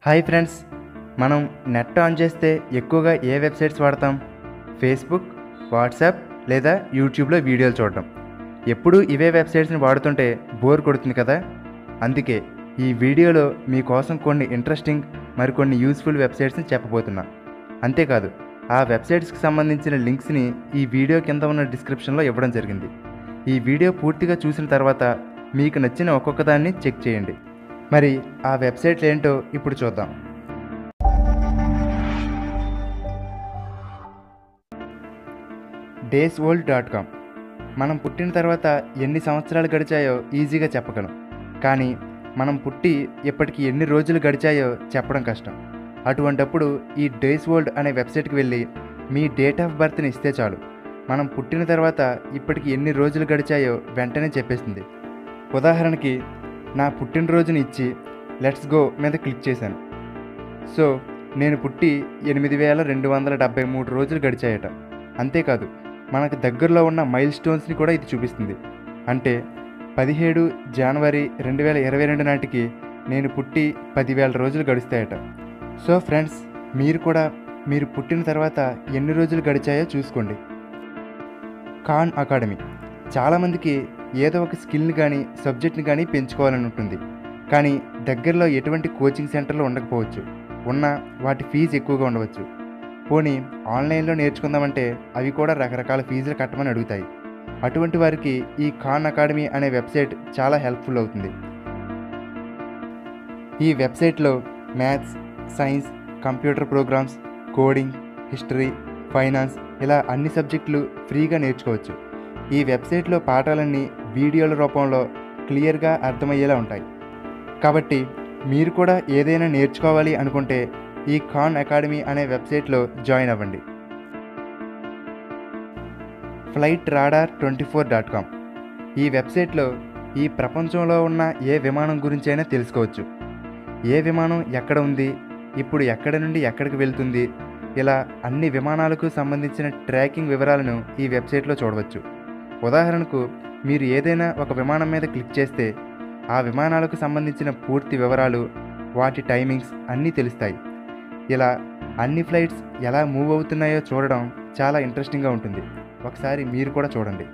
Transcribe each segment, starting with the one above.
hi friends మనం net on చేస్తే ఎక్కువగా ఏ వెబ్సైట్స్ వాడతాం ఫేస్బుక్ వాట్సాప్ లేదా యూట్యూబ్లో వీడియోలు చూడటం ఎప్పుడూ ఇవే వెబ్సైట్స్ని వాడుతుంటే బోర్ కొడుతుంది కదా అందుకే ఈ వీడియోలో మీకోసం కొన్ని ఇంట్రెస్టింగ్ మరికొన్ని యూస్ఫుల్ వెబ్సైట్స్ని చెప్పబోతున్నా అంతేకాదు ఆ వెబ్సైట్స్కి సంబంధించిన లింక్స్ని ఈ వీడియో కింద ఉన్న డిస్క్రిప్షన్లో ఇవ్వడం జరిగింది ఈ వీడియో పూర్తిగా చూసిన తర్వాత మీకు నచ్చిన ఒక్కొక్క దాన్ని చెక్ చేయండి మరి ఆ వెబ్సైట్లు ఏంటో ఇప్పుడు చూద్దాం డేస్ వరల్డ్ డాట్ కామ్ మనం పుట్టిన తర్వాత ఎన్ని సంవత్సరాలు గడిచాయో ఈజీగా చెప్పగలం కానీ మనం పుట్టి ఇప్పటికి ఎన్ని రోజులు గడిచాయో చెప్పడం కష్టం అటువంటప్పుడు ఈ డేస్ వరల్డ్ అనే వెబ్సైట్కి వెళ్ళి మీ డేట్ ఆఫ్ బర్త్ని ఇస్తే చాలు మనం పుట్టిన తర్వాత ఇప్పటికి ఎన్ని రోజులు గడిచాయో వెంటనే చెప్పేస్తుంది ఉదాహరణకి నా పుట్టినరోజుని ఇచ్చి లెట్స్ గో మీద క్లిక్ చేశాను సో నేను పుట్టి ఎనిమిది వేల రెండు వందల డెబ్బై మూడు రోజులు గడిచాయట అంతేకాదు మనకు దగ్గరలో ఉన్న మైల్ స్టోన్స్ని కూడా ఇది చూపిస్తుంది అంటే పదిహేడు జనవరి రెండు వేల ఇరవై రెండు నాటికి నేను పుట్టి పదివేల రోజులు గడుస్తాయట సో ఫ్రెండ్స్ మీరు కూడా మీరు పుట్టిన తర్వాత ఎన్ని రోజులు గడిచాయో చూసుకోండి ఖాన్ అకాడమీ చాలామందికి ఏదో ఒక స్కిల్ని కానీ సబ్జెక్ట్ని కానీ పెంచుకోవాలని ఉంటుంది కానీ దగ్గరలో ఎటువంటి కోచింగ్ సెంటర్లు ఉండకపోవచ్చు ఉన్న వాటి ఫీజు ఎక్కువగా ఉండవచ్చు పోనీ ఆన్లైన్లో నేర్చుకుందామంటే అవి కూడా రకరకాల ఫీజులు కట్టమని అడుగుతాయి అటువంటి వారికి ఈ ఖాన్ అకాడమీ అనే వెబ్సైట్ చాలా హెల్ప్ఫుల్ అవుతుంది ఈ వెబ్సైట్లో maths science computer programs coding history finance ఇలా అన్ని సబ్జెక్టులు ఫ్రీగా నేర్చుకోవచ్చు ఈ వెబ్సైట్లో పాఠాలన్నీ వీడియోల రూపంలో క్లియర్గా అర్థమయ్యేలా ఉంటాయి కాబట్టి మీరు కూడా ఏదైనా నేర్చుకోవాలి అనుకుంటే ఈ ఖాన్ అకాడమీ అనే వెబ్సైట్లో జాయిన్ అవ్వండి flight radar twenty four dot com ఈ వెబ్సైట్లో ఈ ప్రపంచంలో ఉన్న ఏ విమానం గురించైనా తెలుసుకోవచ్చు ఏ విమానం ఎక్కడ ఉంది ఇప్పుడు ఎక్కడి నుండి ఎక్కడికి వెళ్తుంది ఇలా అన్ని విమానాలకు సంబంధించిన ట్రాకింగ్ వివరాలను ఈ వెబ్సైట్లో చూడవచ్చు ఉదాహరణకు మీరు ఏదైనా ఒక విమానం మీద క్లిక్ చేస్తే ఆ విమానాలకు సంబంధించిన పూర్తి వివరాలు వాటి టైమింగ్స్ అన్నీ తెలుస్తాయి ఇలా అన్ని ఫ్లైట్స్ ఎలా మూవ్ అవుతున్నాయో చూడడం చాలా ఇంట్రెస్టింగ్గా ఉంటుంది ఒకసారి మీరు కూడా చూడండి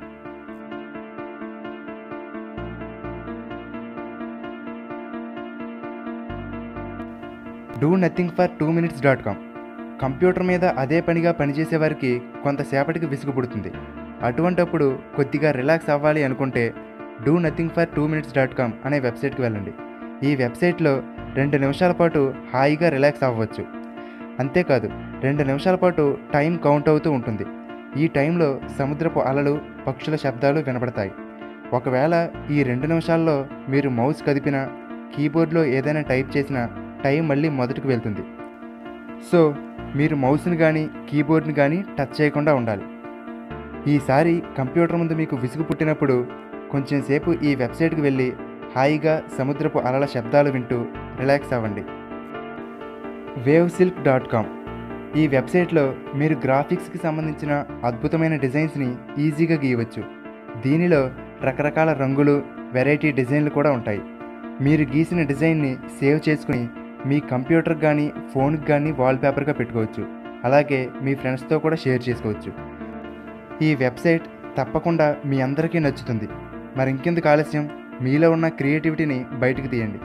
do nothing for two minutes dot com computer మీద అదే పనిగా పనిచేసే వారికి కొంతసేపటికి విసుగు పుడుతుంది అటువంటప్పుడు కొద్దిగా రిలాక్స్ అవ్వాలి అనుకుంటే do nothing for two minutes dot com అనే వెబ్సైట్కి వెళ్ళండి ఈ వెబ్సైట్లో రెండు నిమిషాల పాటు హాయిగా రిలాక్స్ అవ్వచ్చు అంతేకాదు రెండు నిమిషాల పాటు టైం కౌంట్ అవుతూ ఉంటుంది ఈ టైంలో సముద్రపు అలలు పక్షుల శబ్దాలు వినపడతాయి ఒకవేళ ఈ రెండు నిమిషాల్లో మీరు మౌస్ కదిపినా కీబోర్డ్లో ఏదైనా టైప్ చేసినా టైం మళ్ళీ మొదటికి వెళ్తుంది సో మీరు మౌస్ని కానీ కీబోర్డ్ని కానీ టచ్ చేయకుండా ఉండాలి ఈసారి కంప్యూటర్ ముందు మీకు విసుగు పుట్టినప్పుడు కొంచెం సేపు ఈ వెబ్సైట్కి వెళ్ళి హాయిగా సముద్రపు అలల శబ్దాలు వింటూ రిలాక్స్ అవ్వండి వేవ్ సిల్క్ డాట్ కామ్ ఈ వెబ్సైట్లో మీరు గ్రాఫిక్స్కి సంబంధించిన అద్భుతమైన డిజైన్స్ని ఈజీగా గీయవచ్చు దీనిలో రకరకాల రంగులు వెరైటీ డిజైన్లు కూడా ఉంటాయి మీరు గీసిన డిజైన్ని సేవ్ చేసుకుని మీ కంప్యూటర్కి కానీ ఫోన్కి కానీ వాల్పేపర్గా పెట్టుకోవచ్చు అలాగే మీ ఫ్రెండ్స్తో కూడా షేర్ చేసుకోవచ్చు ఈ వెబ్సైట్ తప్పకుండా మీ అందరికీ నచ్చుతుంది మరి ఇంకెందుకు ఆలస్యం మీలో ఉన్న క్రియేటివిటీని బయటకు తీయండి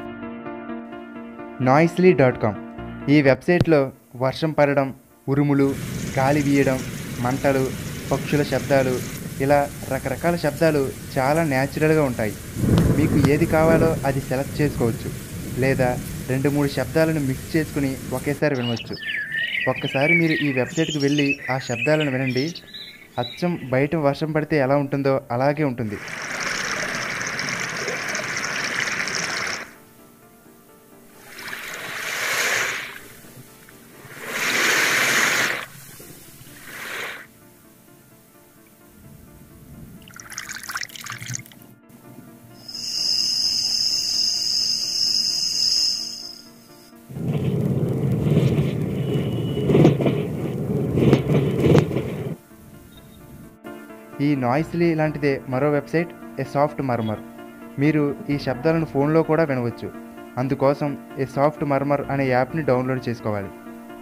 నాయిస్లీ డాట్ కామ్ ఈ వెబ్సైట్లో వర్షం పడడం ఉరుములు గాలి వీయడం మంటలు పక్షుల శబ్దాలు ఇలా రకరకాల శబ్దాలు చాలా న్యాచురల్గా ఉంటాయి మీకు ఏది కావాలో అది సెలెక్ట్ చేసుకోవచ్చు లేదా రెండు మూడు శబ్దాలను మిక్స్ చేసుకుని ఒకేసారి వినవచ్చు ఒక్కసారి మీరు ఈ వెబ్సైట్కి వెళ్ళి ఆ శబ్దాలను వినండి అచ్చం బయట వర్షం పడితే ఎలా ఉంటుందో అలాగే ఉంటుంది ఈ నాయిస్లీ లాంటిదే మరో వెబ్సైట్ ఏ సాఫ్ట్ మర్మర్ మీరు ఈ శబ్దాలను ఫోన్లో కూడా వినవచ్చు అందుకోసం ఏ సాఫ్ట్ మర్మర్ అనే యాప్ని డౌన్లోడ్ చేసుకోవాలి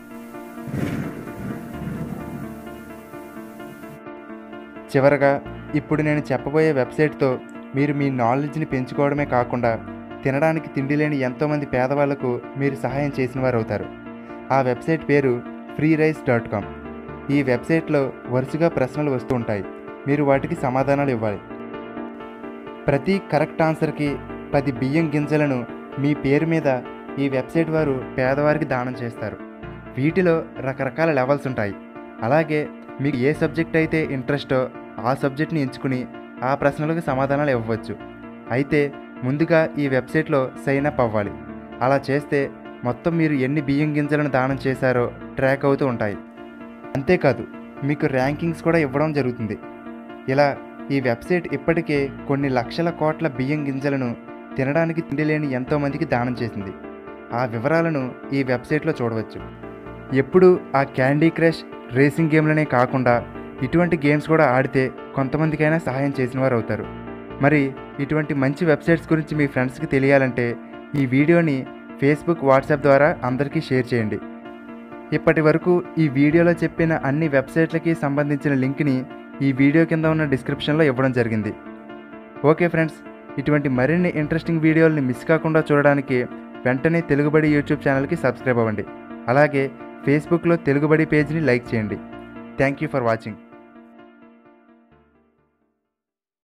చివరగా ఇప్పుడు నేను చెప్పబోయే వెబ్సైట్తో మీరు మీ నాలెడ్జ్ని పెంచుకోవడమే కాకుండా తినడానికి తిండి లేని ఎంతోమంది పేదవాళ్లకు మీరు సహాయం చేసిన వారు అవుతారు ఆ వెబ్సైట్ పేరు ఫ్రీ రైస్ డాట్ కామ్ ఈ వెబ్సైట్లో వరుసగా ప్రశ్నలు వస్తూ ఉంటాయి మీరు వాటికి సమాధానాలు ఇవ్వాలి ప్రతి కరెక్ట్ ఆన్సర్కి పది బియ్యం గింజలను మీ పేరు మీద ఈ వెబ్సైట్ వారు పేదవారికి దానం చేస్తారు వీటిలో రకరకాల లెవెల్స్ ఉంటాయి అలాగే మీకు ఏ సబ్జెక్ట్ అయితే ఇంట్రెస్టో ఆ సబ్జెక్ట్ని ఎంచుకుని ఆ ప్రశ్నలకు సమాధానాలు ఇవ్వవచ్చు అయితే ముందుగా ఈ వెబ్సైట్లో సైన్ అప్ అవ్వాలి అలా చేస్తే మొత్తం మీరు ఎన్ని బియ్యం గింజలను దానం చేశారో ట్రాక్ అవుతూ ఉంటాయి అంతేకాదు మీకు ర్యాంకింగ్స్ కూడా ఇవ్వడం జరుగుతుంది ఇలా ఈ వెబ్సైట్ ఇప్పటికే కొన్ని లక్షల కోట్ల బియ్యం గింజలను తినడానికి తిండి లేని ఎంతోమందికి దానం చేసింది ఆ వివరాలను ఈ వెబ్సైట్లో చూడవచ్చు ఎప్పుడు ఆ క్యాండీ క్రష్ రేసింగ్ గేమ్లనే కాకుండా ఇటువంటి గేమ్స్ కూడా ఆడితే కొంతమందికైనా సహాయం చేసిన వారు అవుతారు మరి ఇటువంటి మంచి వెబ్సైట్స్ గురించి మీ ఫ్రెండ్స్కి తెలియాలంటే ఈ వీడియోని ఫేస్బుక్ వాట్సాప్ ద్వారా అందరికీ షేర్ చేయండి ఇప్పటి వరకు ఈ వీడియోలో చెప్పిన అన్ని వెబ్సైట్లకి సంబంధించిన లింక్ని ఈ వీడియో కింద ఉన్న డిస్క్రిప్షన్లో ఇవ్వడం జరిగింది ఓకే ఫ్రెండ్స్ ఇటువంటి మరిన్ని ఇంట్రెస్టింగ్ వీడియోల్ని మిస్ కాకుండా చూడడానికి వెంటనే తెలుగుబడి యూట్యూబ్ ఛానల్కి సబ్స్క్రైబ్ అవ్వండి అలాగే ఫేస్బుక్లో తెలుగుబడి పేజ్ని లైక్ చేయండి థ్యాంక్ యూ ఫర్ వాచింగ్